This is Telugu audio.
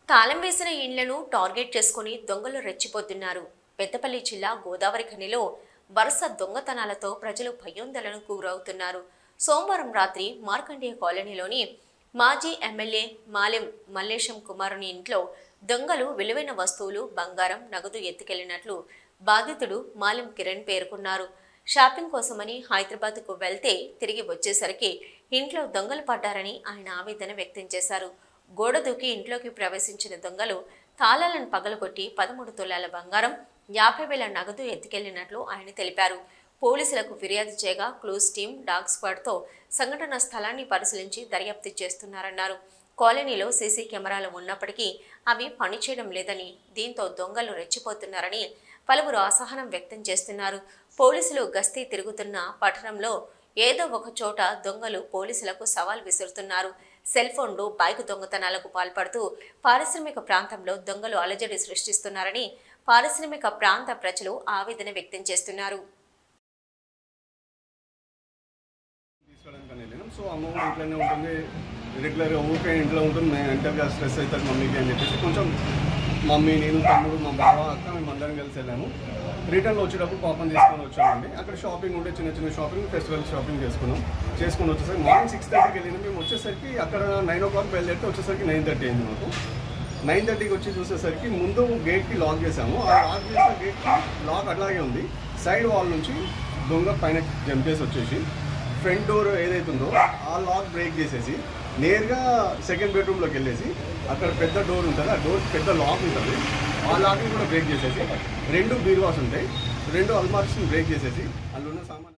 తాళం వేసిన ఇండ్లను టార్గెట్ చేసుకుని దొంగలు రెచ్చిపోతున్నారు పెద్దపల్లి జిల్లా గోదావరి ఖనిలో వరుస దొంగతనాలతో ప్రజలు భయోందోళనకు గురవుతున్నారు సోమవారం రాత్రి మార్కండేయ కాలనీలోని మాజీ ఎమ్మెల్యే మాలెం మల్లేశం కుమారుని ఇంట్లో దొంగలు విలువైన వస్తువులు బంగారం నగదు ఎత్తుకెళ్లినట్లు బాధితుడు మాలెం కిరణ్ పేర్కొన్నారు షాపింగ్ కోసమని హైదరాబాద్కు వెళ్తే తిరిగి వచ్చేసరికి ఇంట్లో దొంగలు పడ్డారని ఆయన ఆవేదన వ్యక్తం చేశారు గోడ దూకి ఇంట్లోకి ప్రవేశించిన దొంగలు తాళాలను పగలగొట్టి పదమూడు తులాల బంగారం యాభై వేల నగదు ఎత్తుకెళ్లినట్లు ఆయన తెలిపారు పోలీసులకు ఫిర్యాదు చేయగా క్లూస్ టీం డాగ్ స్క్వాడ్తో సంఘటన స్థలాన్ని పరిశీలించి దర్యాప్తు చేస్తున్నారన్నారు కాలనీలో సీసీ కెమెరాలు ఉన్నప్పటికీ అవి పనిచేయడం లేదని దీంతో దొంగలు రెచ్చిపోతున్నారని పలువురు అసహనం వ్యక్తం చేస్తున్నారు పోలీసులు గస్తీ తిరుగుతున్న పట్టణంలో ఏదో ఒక చోట దొంగలు పోలీసులకు సవాల్ విసురుతున్నారు సెల్ ఫోన్లు బైక్ దొంగతనాలకు పాల్పడుతూ పారిశ్రామిక ప్రాంతంలో దొంగలు అలజడి సృష్టిస్తున్నారని పారిశ్రామిక ప్రాంత ప్రజలు ఆవేదన వ్యక్తం చేస్తున్నారు తీసుకోవడానికి అని వెళ్ళినాం సో అమ్మ కూడా ఇంట్లోనే ఉంటుంది రెగ్యులర్గా ఊరికే ఇంట్లో ఉంటుంది మేము ఎంటర్గా స్ట్రెస్ అవుతుంది మమ్మీకి అని చెప్పేసి కొంచెం మమ్మీ నేను తమ్ముడు మా బావ అక్క మేము అందరం కలిసి వెళ్ళాము రిటర్న్లో వచ్చేటప్పుడు పాపం తీసుకొని వచ్చామండి అక్కడ షాపింగ్ ఉంటే చిన్న చిన్న షాపింగ్ ఫెస్టివల్ షాపింగ్ చేసుకున్నాం చేసుకొని వచ్చేసరికి మార్నింగ్ సిక్స్ థర్టీకి వెళ్ళినాం మేము వచ్చేసరికి అక్కడ నైన్ ఓ క్లాక్ బయలుదేరితే వచ్చేసరికి నైన్ థర్టీ అయింది మాకు నైన్ థర్టీకి వచ్చి చూసేసరికి ముందు గేట్కి లాక్ చేసాము ఆ లాక్ చేసిన గేట్కి లాక్ అట్లాగే ఉంది సైడ్ వాల్ నుంచి దొంగ పైన జంప్ చేసి వచ్చేసి ఫ్రంట్ డోర్ ఏదైతే ఉందో ఆ లాక్ బ్రేక్ చేసేసి నేరుగా సెకండ్ బెడ్రూమ్లోకి వెళ్ళేసి అక్కడ పెద్ద డోర్ ఉంటుంది ఆ డోర్ పెద్ద లాక్ ఉంటుంది ఆ లాక్ని కూడా బ్రేక్ చేసేసి రెండు బీరువాస్ ఉంటాయి రెండు అల్మార్స్ని బ్రేక్ చేసేసి అందులో ఉన్న సామాన్